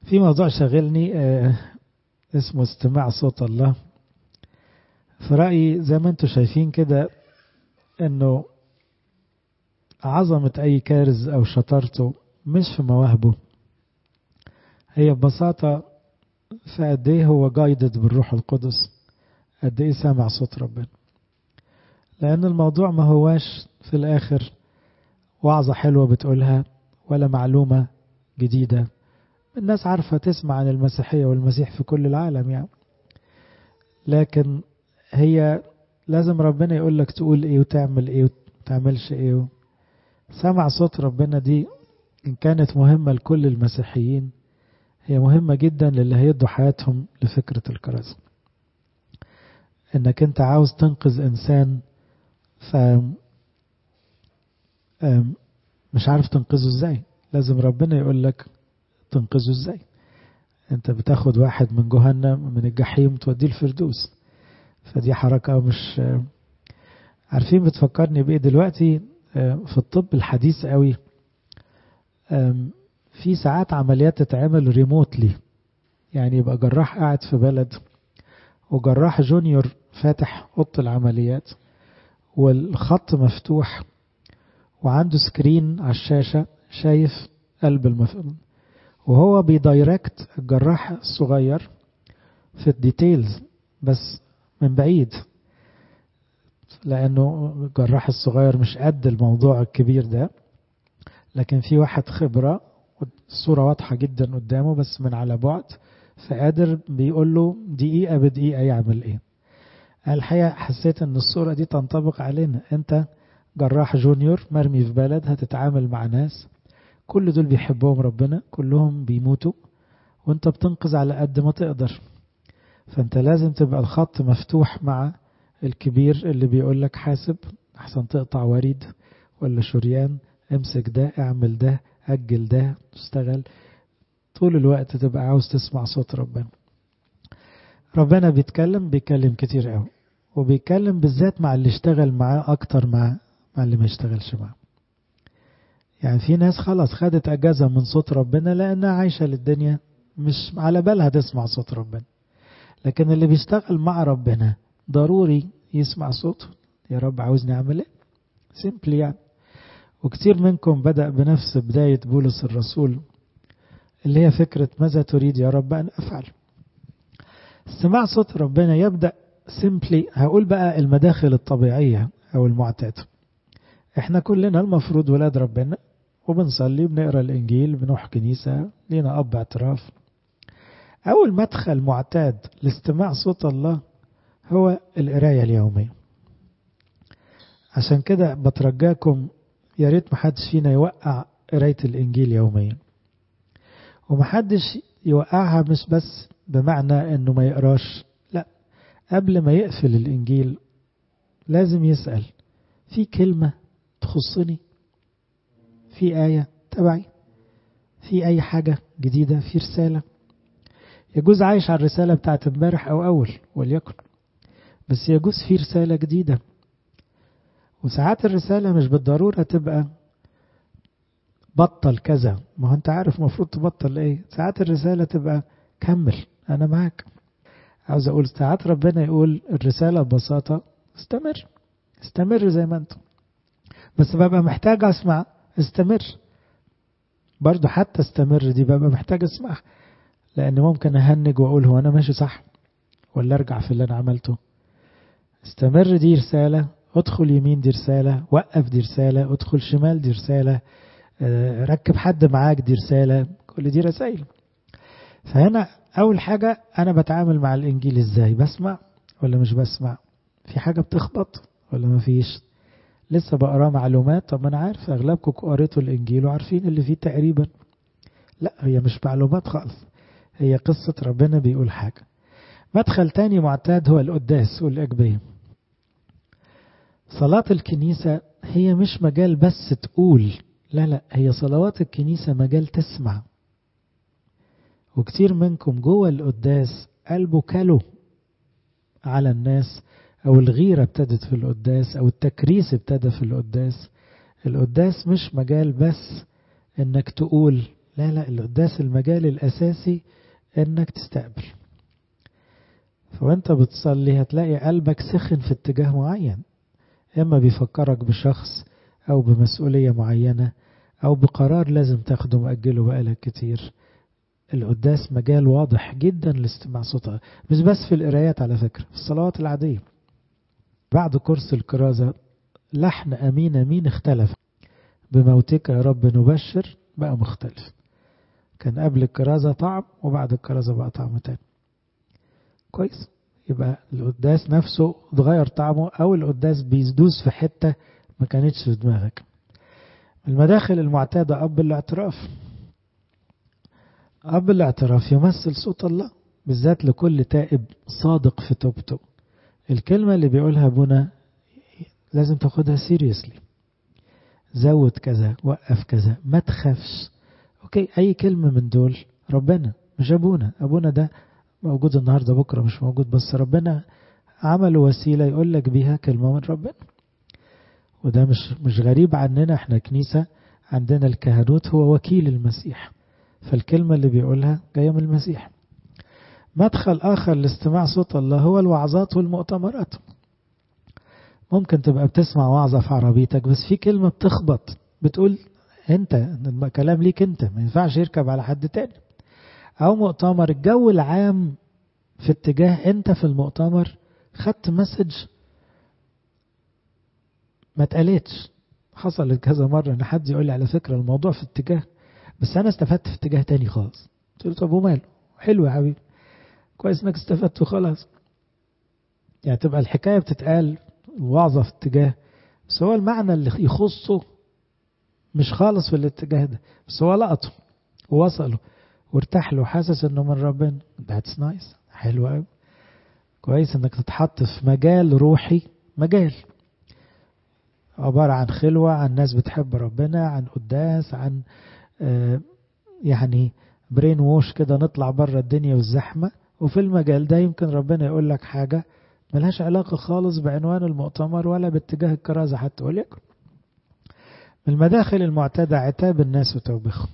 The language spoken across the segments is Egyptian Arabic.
في موضوع شغلني آه اسمه استماع صوت الله في رأيي زي ما انتم شايفين كده انه عظمة اي كارز او شطارته مش في مواهبه هي ببساطة في قد ايه هو جايدد بالروح القدس قد ايه سامع صوت ربنا لان الموضوع ما هواش في الاخر وعظة حلوة بتقولها ولا معلومة جديدة الناس عارفة تسمع عن المسيحية والمسيح في كل العالم يعني لكن هي لازم ربنا يقول لك تقول ايه وتعمل ايه وتعملش ايه سمع صوت ربنا دي ان كانت مهمة لكل المسيحيين هي مهمة جدا للي هيدوا حياتهم لفكرة الكرازة انك انت عاوز تنقذ انسان ف مش عارف تنقذه ازاي لازم ربنا يقول لك تنقذه ازاي انت بتاخد واحد من جهنم من الجحيم توديه الفردوس فدي حركة مش عارفين بتفكرني بايه دلوقتي في الطب الحديث قوي في ساعات عمليات تتعمل ريموتلي يعني يبقى جراح قاعد في بلد وجراح جونيور فاتح اوضه العمليات والخط مفتوح وعنده سكرين على الشاشة شايف قلب المفعول وهو بيدايركت الجراح الصغير في الديتيلز بس من بعيد لأنه الجراح الصغير مش قد الموضوع الكبير ده لكن في واحد خبرة الصورة واضحة جدا قدامه بس من على بعد فقادر بيقول له دقيقة بدقيقة يعمل ايه الحقيقة حسيت ان الصورة دي تنطبق علينا انت جراح جونيور مرمي في بلد هتتعامل مع ناس كل دول بيحبهم ربنا كلهم بيموتوا وانت بتنقذ على قد ما تقدر فانت لازم تبقى الخط مفتوح مع الكبير اللي بيقول لك حاسب احسن تقطع وريد ولا شريان امسك ده اعمل ده اجل ده اشتغل طول الوقت تبقى عاوز تسمع صوت ربنا ربنا بيتكلم بيتكلم كتير قوي وبيتكلم بالذات مع اللي اشتغل معاه اكتر مع مع اللي ما اشتغلش معاه يعني في ناس خلاص خدت اجازة من صوت ربنا لانها عايشة للدنيا مش على بالها تسمع صوت ربنا لكن اللي بيشتغل مع ربنا ضروري يسمع صوته يا رب عاوزني اعمل ايه سيمبلي يعني وكثير منكم بدأ بنفس بداية بولس الرسول اللي هي فكرة ماذا تريد يا رب أن أفعل استماع صوت ربنا يبدأ سيمبلي هقول بقى المداخل الطبيعية أو المعتادة احنا كلنا المفروض ولاد ربنا وبنصلي بنقرا الإنجيل بنروح كنيسة لينا أب اعتراف أول مدخل معتاد لاستماع صوت الله هو القراية اليومية عشان كده بترجاكم يا ريت محدش فينا يوقع قراية الإنجيل يوميا ومحدش يوقعها مش بس بمعنى انه ما يقراش لا قبل ما يقفل الإنجيل لازم يسأل في كلمة تخصني في آية تبعي في أي حاجة جديدة في رسالة يجوز عايش على الرسالة بتاعت امبارح أو أول وليكن بس يجوز في رسالة جديدة وساعات الرسالة مش بالضرورة تبقى بطل كذا ما هو انت عارف المفروض تبطل ايه ساعات الرسالة تبقى كمل انا معاك عاوز اقول ساعات ربنا يقول الرسالة ببساطة استمر استمر زي ما انتم بس ببقى محتاج اسمع استمر برضو حتى استمر دي ببقى محتاج اسمع لان ممكن اهنج واقول هو انا ماشي صح ولا ارجع في اللي انا عملته استمر دي رسالة ادخل يمين دي رسالة وقف دي رسالة ادخل شمال دي رسالة ركب حد معاك دي رسالة كل دي رسائل فهنا أول حاجة أنا بتعامل مع الإنجيل إزاي بسمع ولا مش بسمع في حاجة بتخبط ولا ما فيش لسه بقرا معلومات طب أنا عارف أغلبكم قريتوا الإنجيل وعارفين اللي فيه تقريبا لا هي مش معلومات خالص هي قصة ربنا بيقول حاجة مدخل تاني معتاد هو القداس والأجبية صلاة الكنيسة هي مش مجال بس تقول لا لا هي صلوات الكنيسة مجال تسمع وكتير منكم جوه القداس قلبه كله على الناس أو الغيرة ابتدت في القداس أو التكريس ابتدى في القداس القداس مش مجال بس إنك تقول لا لا القداس المجال الأساسي إنك تستقبل فوانت بتصلي هتلاقي قلبك سخن في اتجاه معين إما بيفكرك بشخص أو بمسؤولية معينة أو بقرار لازم تاخده مأجله بقالك كتير القداس مجال واضح جدا لاستماع صوتها مش بس في القرايات على فكرة في الصلوات العادية بعد كورس الكرازة لحن أمين أمين اختلف بموتك يا رب نبشر بقى مختلف كان قبل الكرازة طعم وبعد الكرازة بقى طعم تاني كويس يبقى القداس نفسه اتغير طعمه أو القداس بيدوس في حتة ما كانتش في دماغك المداخل المعتادة أب الاعتراف أب الاعتراف يمثل صوت الله بالذات لكل تائب صادق في توبته الكلمة اللي بيقولها ابونا لازم تاخدها سيريسلي زود كذا وقف كذا ما تخافش اوكي اي كلمة من دول ربنا مش ابونا ابونا ده موجود النهاردة بكرة مش موجود بس ربنا عمل وسيلة يقول لك بيها كلمة من ربنا وده مش مش غريب عننا احنا كنيسة عندنا الكهنوت هو وكيل المسيح فالكلمة اللي بيقولها جاية من المسيح مدخل آخر لاستماع صوت الله هو الوعظات والمؤتمرات ممكن تبقى بتسمع وعظة في عربيتك بس في كلمة بتخبط بتقول انت كلام ليك انت ما ينفعش يركب على حد تاني او مؤتمر الجو العام في اتجاه انت في المؤتمر خدت مسج ما اتقالتش حصلت كذا مرة ان حد يقول لي على فكرة الموضوع في اتجاه بس انا استفدت في اتجاه تاني خالص قلت له طب وماله حلو يا حبيبي كويس انك استفدت وخلاص يعني تبقى الحكاية بتتقال الوعظة في اتجاه بس هو المعنى اللي يخصه مش خالص في الاتجاه ده بس هو لقطه ووصله وارتاح له حاسس انه من ربنا that's nice حلو قوي كويس انك تتحط في مجال روحي مجال عبارة عن خلوة عن ناس بتحب ربنا عن قداس عن آه يعني برين ووش كده نطلع بره الدنيا والزحمة وفي المجال ده يمكن ربنا يقول لك حاجة ملهاش علاقة خالص بعنوان المؤتمر ولا باتجاه الكرازة حتى وليكن من المداخل المعتادة عتاب الناس وتوبيخهم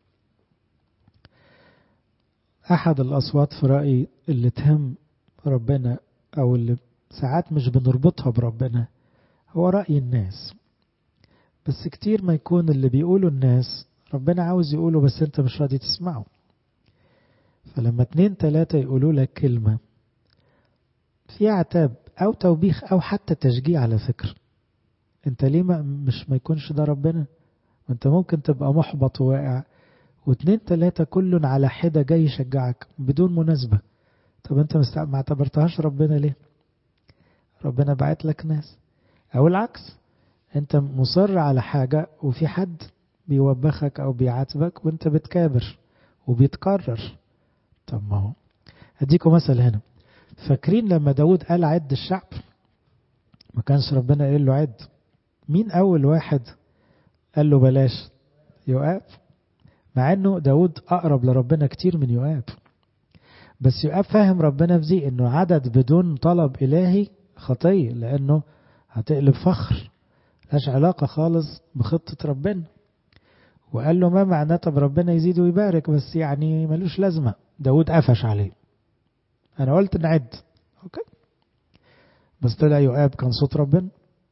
أحد الأصوات في رأيي اللي تهم ربنا أو اللي ساعات مش بنربطها بربنا هو رأي الناس بس كتير ما يكون اللي بيقوله الناس ربنا عاوز يقوله بس انت مش راضي تسمعه فلما اتنين تلاتة يقولوا لك كلمة في عتاب أو توبيخ أو حتى تشجيع على فكرة انت ليه ما مش ما يكونش ده ربنا وانت ممكن تبقى محبط وواقع واتنين تلاتة كل على حدة جاي يشجعك بدون مناسبة طب انت ما اعتبرتهاش ربنا ليه ربنا بعت لك ناس او العكس انت مصر على حاجة وفي حد بيوبخك او بيعاتبك وانت بتكابر وبيتكرر طب ما هو هديكم مثل هنا فاكرين لما داود قال عد الشعب ما كانش ربنا قال له عد مين اول واحد قال له بلاش يؤاب مع انه داود اقرب لربنا كتير من يؤاب بس يؤاب فاهم ربنا في دي انه عدد بدون طلب الهي خطيه لانه هتقلب فخر ملهاش علاقة خالص بخطة ربنا وقال له ما معناه طب ربنا يزيد ويبارك بس يعني ملوش لازمة داود قفش عليه أنا قلت نعد أوكي بس طلع يؤاب كان صوت ربنا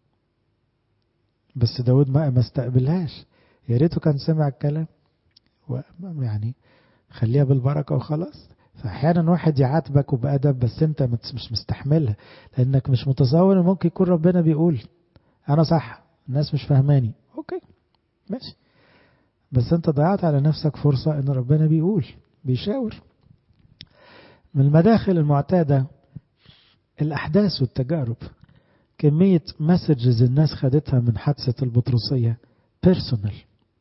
بس داود ما ما استقبلهاش يا ريته كان سمع الكلام يعني خليها بالبركة وخلاص فأحيانا واحد يعاتبك وبأدب بس أنت مش مستحملها لأنك مش متصور إن ممكن يكون ربنا بيقول أنا صح الناس مش فاهماني أوكي ماشي بس أنت ضيعت على نفسك فرصة إن ربنا بيقول بيشاور من المداخل المعتادة الأحداث والتجارب كمية مسجز الناس خدتها من حادثة البطرسية بيرسونال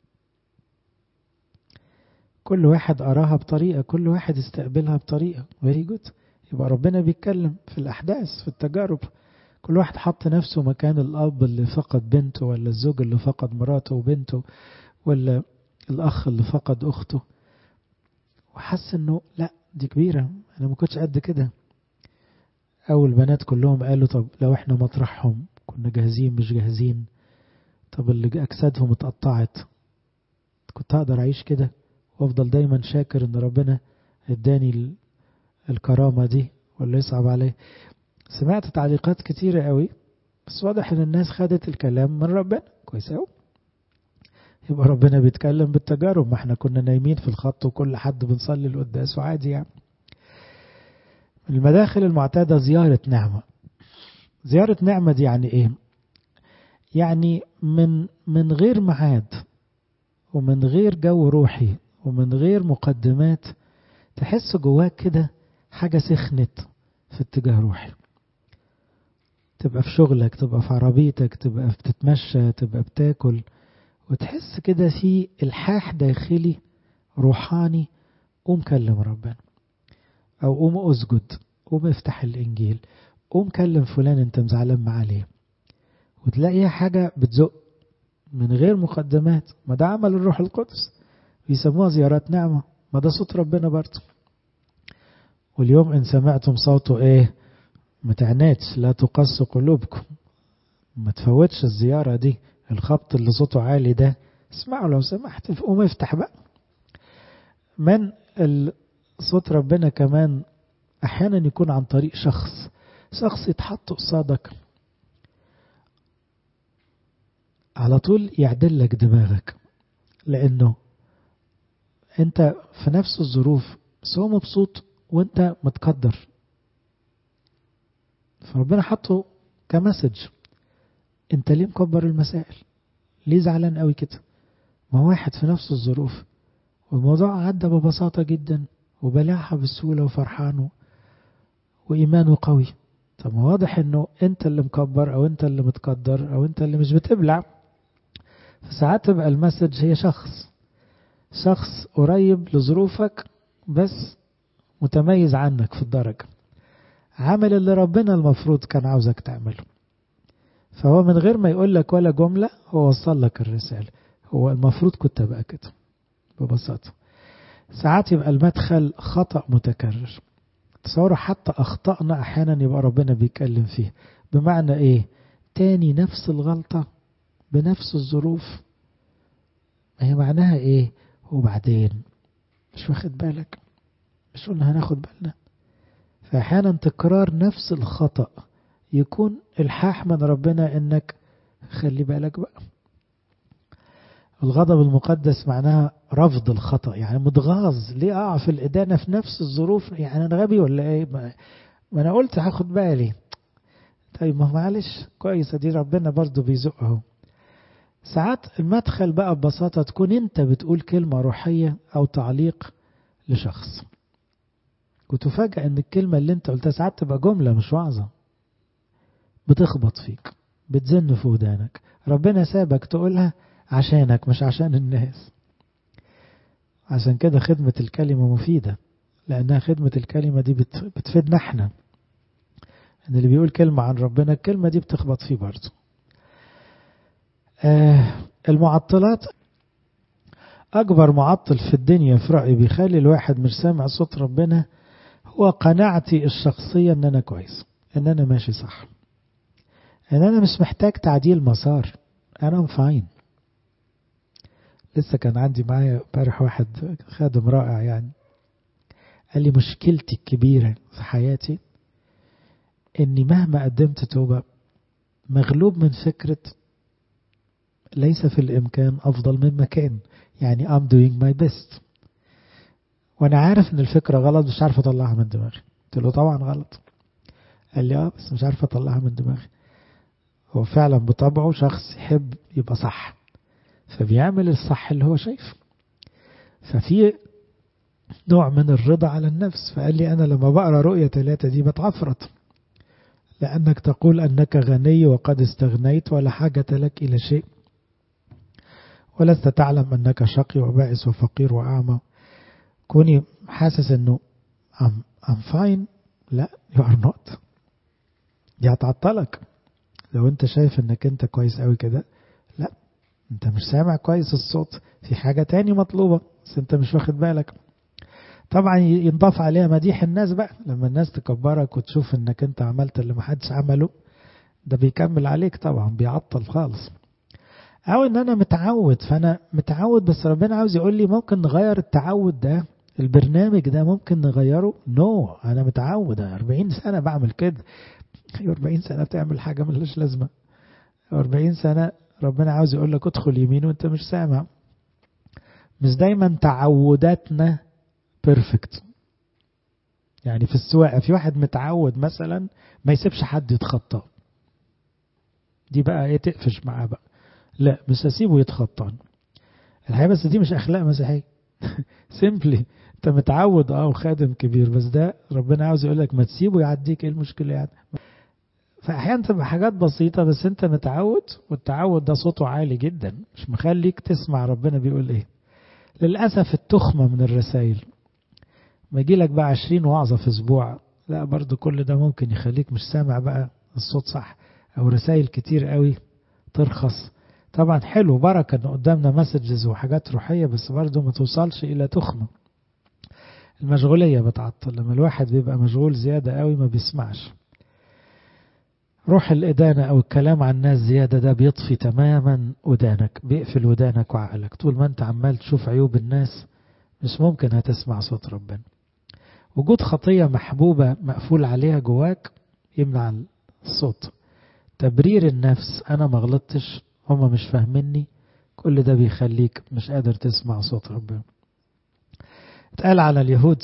كل واحد أراها بطريقة كل واحد استقبلها بطريقة very good يبقى ربنا بيتكلم في الأحداث في التجارب كل واحد حط نفسه مكان الأب اللي فقد بنته ولا الزوج اللي فقد مراته وبنته ولا الأخ اللي فقد أخته وحس إنه لا دي كبيرة أنا ما كنتش قد كده أو البنات كلهم قالوا طب لو إحنا مطرحهم كنا جاهزين مش جاهزين طب اللي أجسادهم اتقطعت كنت هقدر أعيش كده وافضل دايما شاكر ان ربنا اداني الكرامة دي ولا يصعب عليه سمعت تعليقات كتيرة قوي بس واضح ان الناس خدت الكلام من ربنا كويس قوي يبقى ربنا بيتكلم بالتجارب ما احنا كنا نايمين في الخط وكل حد بنصلي القداس وعادي يعني المداخل المعتادة زيارة نعمة زيارة نعمة دي يعني ايه يعني من من غير ميعاد ومن غير جو روحي ومن غير مقدمات تحس جواك كده حاجة سخنت في اتجاه روحي تبقى في شغلك تبقى في عربيتك تبقى بتتمشى تبقى بتاكل وتحس كده في الحاح داخلي روحاني قوم كلم ربنا او قوم اسجد قوم افتح الانجيل قوم كلم فلان انت مزعلان معاه ليه وتلاقيها حاجة بتزق من غير مقدمات ما ده عمل الروح القدس بيسموها زيارات نعمة ما ده صوت ربنا برضه واليوم إن سمعتم صوته إيه ما تعناتش لا تقص قلوبكم ما تفوتش الزيارة دي الخبط اللي صوته عالي ده اسمعوا لو سمحت قوم افتح بقى من صوت ربنا كمان أحيانا يكون عن طريق شخص شخص يتحط قصادك على طول يعدل لك دماغك لأنه أنت في نفس الظروف بس هو مبسوط وأنت متقدر فربنا حطه كمسج أنت ليه مكبر المسائل ليه زعلان قوي كده ما واحد في نفس الظروف والموضوع عدى ببساطة جدا وبلاعها بسهولة وفرحان وإيمانه قوي طب ما واضح انه انت اللي مكبر او انت اللي متقدر او انت اللي مش بتبلع فساعات تبقى المسج هي شخص شخص قريب لظروفك بس متميز عنك في الدرجة عامل اللي ربنا المفروض كان عاوزك تعمله فهو من غير ما يقول لك ولا جملة هو وصل لك الرسالة هو المفروض كنت أبقى كده ببساطة ساعات يبقى المدخل خطأ متكرر تصوروا حتى أخطأنا أحيانا يبقى ربنا بيتكلم فيه بمعنى إيه تاني نفس الغلطة بنفس الظروف ما هي معناها إيه وبعدين مش واخد بالك مش قلنا هناخد بالنا فأحيانا تكرار نفس الخطأ يكون الحاح من ربنا إنك خلي بالك بقى الغضب المقدس معناها رفض الخطأ يعني متغاظ ليه أقع في الإدانة في نفس الظروف يعني أنا غبي ولا إيه ما, ما أنا قلت هاخد بالي طيب ما معلش كويس دي ربنا برضو بيزق اهو ساعات المدخل بقى ببساطة تكون أنت بتقول كلمة روحية أو تعليق لشخص وتفاجأ أن الكلمة اللي أنت قلتها ساعات تبقى جملة مش وعظة بتخبط فيك بتزن في ودانك ربنا سابك تقولها عشانك مش عشان الناس عشان كده خدمة الكلمة مفيدة لأنها خدمة الكلمة دي بتفيدنا احنا ان اللي بيقول كلمة عن ربنا الكلمة دي بتخبط فيه برضه آه المعطلات أكبر معطل في الدنيا في رأيي بيخلي الواحد مش سامع صوت ربنا هو قناعتي الشخصية ان انا كويس ان انا ماشي صح ان انا مش محتاج تعديل مسار انا فاين لسه كان عندي معايا امبارح واحد خادم رائع يعني قال لي مشكلتي الكبيرة في حياتي اني مهما قدمت توبة مغلوب من فكرة ليس في الامكان افضل مما كان يعني I'm doing my best وانا عارف ان الفكرة غلط مش عارف اطلعها من دماغي قلت له طبعا غلط قال لي اه بس مش عارف اطلعها من دماغي هو فعلا بطبعه شخص يحب يبقى صح فبيعمل الصح اللي هو شايفه ففي نوع من الرضا على النفس فقال لي أنا لما بقرأ رؤية ثلاثة دي بتعفرت لأنك تقول أنك غني وقد استغنيت ولا حاجة لك إلى شيء ولست تعلم أنك شقي وبائس وفقير وأعمى كوني حاسس أنه I'm, I'm fine لا you are not دي هتعطلك لو انت شايف انك انت كويس قوي كده لا انت مش سامع كويس الصوت في حاجة تاني مطلوبة بس انت مش واخد بالك طبعا ينضاف عليها مديح الناس بقى لما الناس تكبرك وتشوف انك انت عملت اللي محدش عمله ده بيكمل عليك طبعا بيعطل خالص او ان انا متعود فانا متعود بس ربنا عاوز يقول لي ممكن نغير التعود ده البرنامج ده ممكن نغيره نو no. انا متعود 40 سنه بعمل كده 40 سنه بتعمل حاجه ملهاش لازمه 40 سنه ربنا عاوز يقول لك ادخل يمين وانت مش سامع مش دايما تعوداتنا بيرفكت يعني في السواقه في واحد متعود مثلا ما يسيبش حد يتخطى دي بقى ايه تقفش معاه بقى لا مش هسيبه يتخطاني الحقيقه بس دي مش اخلاق مسيحيه سيمبلي انت متعود اه وخادم كبير بس ده ربنا عاوز يقول لك ما تسيبه يعديك ايه المشكله يعني فاحيانا تبقى حاجات بسيطه بس انت متعود والتعود ده صوته عالي جدا مش مخليك تسمع ربنا بيقول ايه للاسف التخمه من الرسائل ما يجي لك بقى 20 وعظه في اسبوع لا برضو كل ده ممكن يخليك مش سامع بقى الصوت صح او رسائل كتير قوي ترخص طبعا حلو بركة ان قدامنا مسجز وحاجات روحية بس برضه ما توصلش الى تخمة المشغولية بتعطل لما الواحد بيبقى مشغول زيادة قوي ما بيسمعش روح الإدانة أو الكلام عن الناس زيادة ده بيطفي تماما ودانك بيقفل ودانك وعقلك طول ما أنت عمال تشوف عيوب الناس مش ممكن هتسمع صوت ربنا وجود خطية محبوبة مقفول عليها جواك يمنع الصوت تبرير النفس أنا ما غلطتش هما مش فاهميني كل ده بيخليك مش قادر تسمع صوت ربنا اتقال على اليهود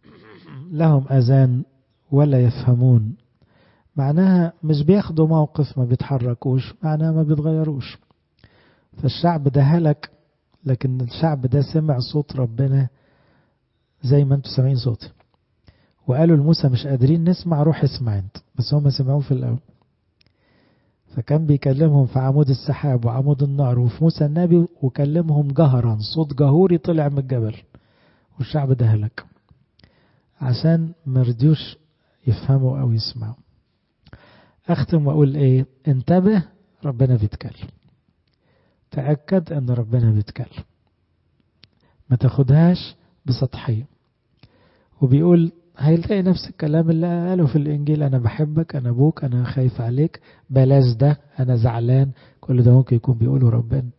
لهم أذان ولا يفهمون معناها مش بياخدوا موقف ما بيتحركوش معناها ما بيتغيروش فالشعب ده هلك لكن الشعب ده سمع صوت ربنا زي ما انتوا سامعين صوتي وقالوا لموسى مش قادرين نسمع روح اسمع انت بس هم سمعوه في الاول فكان بيكلمهم في عمود السحاب وعمود النار وفي موسى النبي وكلمهم جهرا صوت جهوري طلع من الجبل والشعب ده هلك عشان مرضيوش يفهموا او يسمعوا اختم واقول ايه انتبه ربنا بيتكلم تأكد ان ربنا بيتكلم ما تاخدهاش بسطحية وبيقول هيلاقي نفس الكلام اللي قاله في الإنجيل أنا بحبك أنا أبوك أنا خايف عليك بلاش ده أنا زعلان كل ده ممكن يكون بيقوله ربنا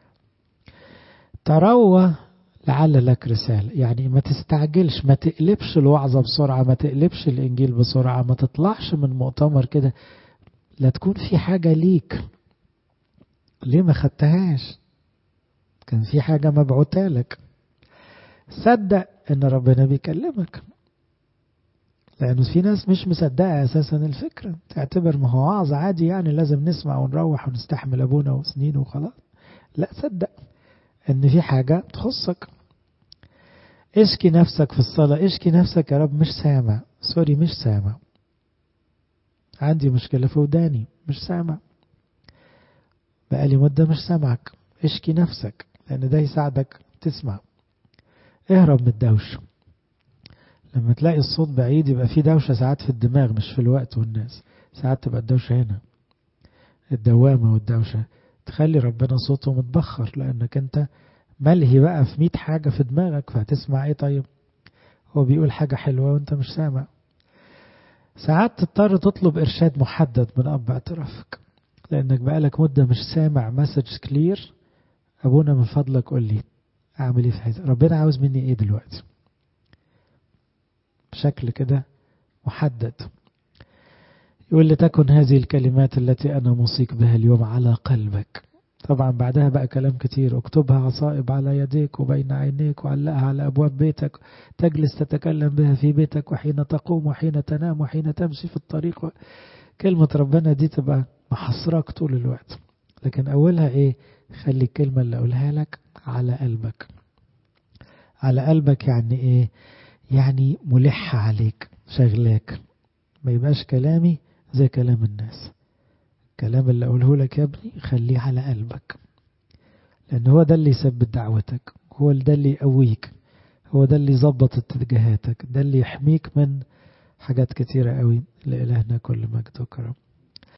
تروى لعل لك رسالة يعني ما تستعجلش ما تقلبش الوعظة بسرعة ما تقلبش الإنجيل بسرعة ما تطلعش من مؤتمر كده لا تكون في حاجة ليك ليه ما خدتهاش كان في حاجة مبعوتة لك صدق ان ربنا بيكلمك لانه في ناس مش مصدقه اساسا الفكره تعتبر ما هو وعظ عادي يعني لازم نسمع ونروح ونستحمل ابونا وسنين وخلاص لا صدق ان في حاجه تخصك اشكي نفسك في الصلاه اشكي نفسك يا رب مش سامع سوري مش سامع عندي مشكله في وداني مش سامع بقالي مده مش سامعك اشكي نفسك لان ده يساعدك تسمع اهرب من الدوشه لما تلاقي الصوت بعيد يبقى في دوشة ساعات في الدماغ مش في الوقت والناس ساعات تبقى الدوشة هنا الدوامة والدوشة تخلي ربنا صوته متبخر لأنك أنت ملهي بقى في مئة حاجة في دماغك فهتسمع ايه طيب هو بيقول حاجة حلوة وانت مش سامع ساعات تضطر تطلب إرشاد محدد من أب اعترافك لأنك بقالك مدة مش سامع مسج كلير أبونا من فضلك قول لي أعمل إيه في حياتي ربنا عاوز مني إيه دلوقتي بشكل كده محدد يقول لتكن هذه الكلمات التي أنا موصيك بها اليوم على قلبك طبعا بعدها بقى كلام كتير اكتبها عصائب على يديك وبين عينيك وعلقها على أبواب بيتك تجلس تتكلم بها في بيتك وحين تقوم وحين تنام وحين تمشي في الطريق كلمة ربنا دي تبقى محصراك طول الوقت لكن أولها إيه خلي الكلمة اللي أقولها لك على قلبك على قلبك يعني إيه يعني ملحة عليك شغلاك ما يبقاش كلامي زي كلام الناس الكلام اللي أقوله لك يا ابني خليه على قلبك لأن هو ده اللي يثبت دعوتك هو ده اللي يقويك هو ده اللي يظبط اتجاهاتك ده اللي يحميك من حاجات كتيرة قوي لإلهنا كل مجد وكرم